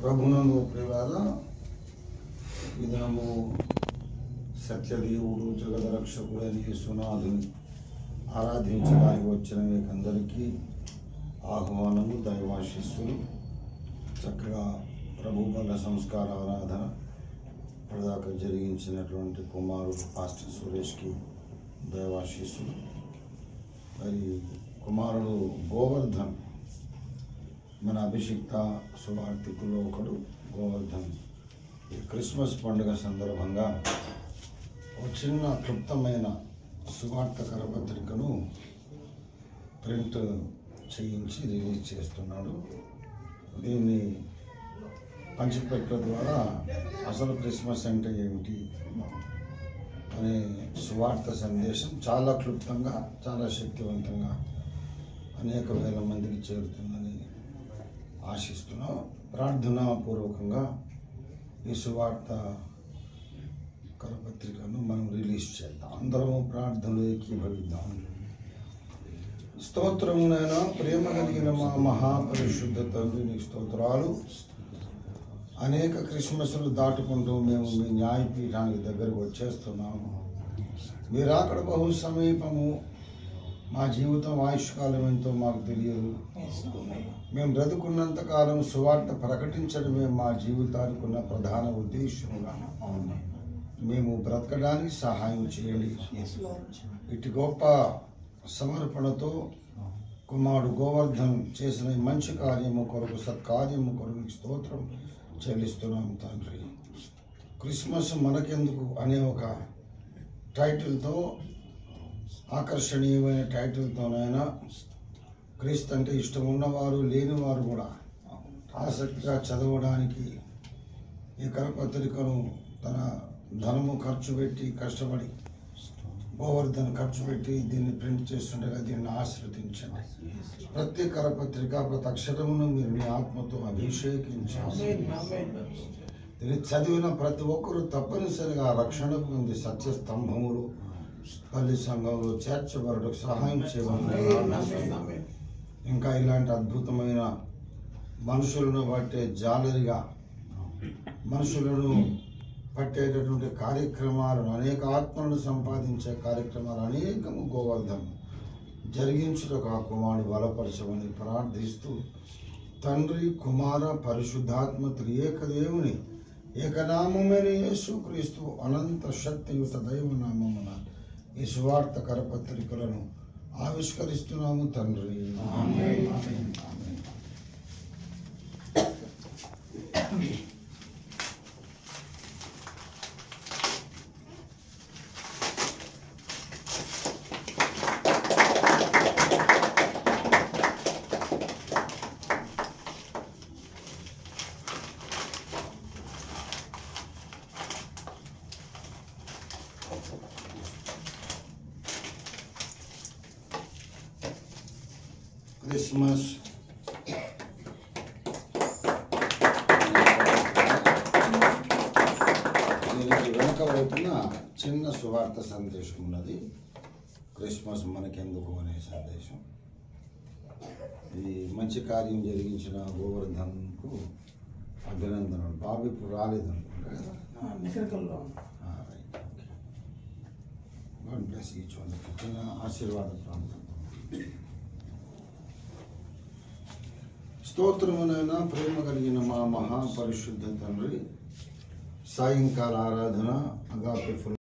ప్రభునందు ప్రియులారా ఈ దినము సత్యదేవుడు జగద రక్షకుడైన యేసునాథుని ఆరాధించడానికి వచ్చిన మీకందరికీ ఆహ్వానము దైవాశిస్సులు చక్కగా ప్రభు బల సంస్కార ఆరాధన ఇప్పటిదాకా జరిగించినటువంటి కుమారుడు పాస్టర్ సురేష్కి దైవాశిస్సులు మరి కుమారుడు గోవర్ధన్ మన అభిషిక్త సువార్థికులో ఒకడు గోవర్ధన్ ఈ క్రిస్మస్ పండుగ సందర్భంగా ఒక చిన్న క్లుప్తమైన సువార్త కరపత్రికను ప్రింట్ చేయించి రిలీజ్ చేస్తున్నాడు దీన్ని పంచిపెట్ట ద్వారా అసలు క్రిస్మస్ అంటే ఏమిటి అనే సువార్త సందేశం చాలా క్లుప్తంగా చాలా శక్తివంతంగా అనేక వేల మందికి చేరుతుందని ఆశిస్తున్నాం ప్రార్థనాపూర్వకంగా ఈ సువార్త కరపత్రికను మనం రిలీజ్ చేద్దాం అందరము ప్రార్థనలు ఏకీభవిద్దాం స్తోత్రమునైనా ప్రేమ కలిగిన మా మహాపరిశుద్ధ తండ్రి నీకు స్తోత్రాలు అనేక క్రిస్మస్లు దాటుకుంటూ మేము మీ న్యాయపీఠానికి దగ్గరకు వచ్చేస్తున్నాము మీరు అక్కడ బహు సమీపము మా జీవితం ఆయుష్కాలం ఎంతో మాకు తెలియదు మేము బ్రతుకున్నంత కాలం సువార్త ప్రకటించడమే మా జీవితానికి ఉన్న ప్రధాన ఉద్దేశముగా మేము బ్రతకడానికి సహాయం చేయండి ఇటు గొప్ప సమర్పణతో కుమారుడు గోవర్ధన్ చేసిన ఈ మంచి కార్యము కొరకు సత్కార్యము కొరకు నీకు స్తోత్రం చెల్లిస్తున్నాం తండ్రి క్రిస్మస్ మనకెందుకు అనే ఒక టైటిల్తో ఆకర్షణీయమైన టైటిల్తోనైనా క్రీస్తు అంటే ఇష్టం ఉన్నవారు లేనివారు కూడా ఆసక్తిగా చదవడానికి ఈ కరపత్రికను తన ధనము ఖర్చు పెట్టి కష్టపడి గోవర్ధన్ ఖర్చు పెట్టి దీన్ని ప్రింట్ చేస్తుండగా దీన్ని ఆశ్రదించండి ప్రతి కరపత్రిక ప్రతి అక్షరమును మీరు మీ ఆత్మతో అభిషేకించండి దీన్ని చదివిన ప్రతి ఒక్కరూ తప్పనిసరిగా రక్షణ పొంది సత్య స్తంభములు పల్లి సంఘంలో చేర్చబడటకు సహాయం చేయమని ఇంకా ఇలాంటి అద్భుతమైన మనుషులను పట్టే జాలరిగా మనుషులను పట్టేటటువంటి కార్యక్రమాలను అనేక ఆత్మలను సంపాదించే కార్యక్రమాలు అనేకము గోవర్ధన్ జరిగించుటకు ఆ కుమారుడు బలపరచమని ప్రార్థిస్తూ తండ్రి కుమార పరిశుద్ధాత్మ త్రియేక దేవుని ఏకనామమైన యేసుక్రీస్తు అనంత శక్తియుత దైవనామమున ఈ సువార్త కరపత్రికలను ఆవిష్కరిస్తున్నాము తండ్రి ఆమేన్. ఆమేన్. క్రిస్మస్ దీనికి వెనక వైపున చిన్న సువార్త సందేశం ఉన్నది క్రిస్మస్ మనకెందుకు అనే సందేశం ఈ మంచి కార్యం జరిగించిన గోవర్ధన్కు అభినందనలు బాబు ఇప్పుడు రాలేదనుకుంటా కదా Ah, right. Okay. God bless each one. చిన్న ఆశీర్వాద ప్రాంతం స్తోత్రమునైనా ప్రేమ కలిగిన మా మహాపరిశుద్ధ తండ్రి సాయంకాల ఆరాధన అగాపి ఫుల్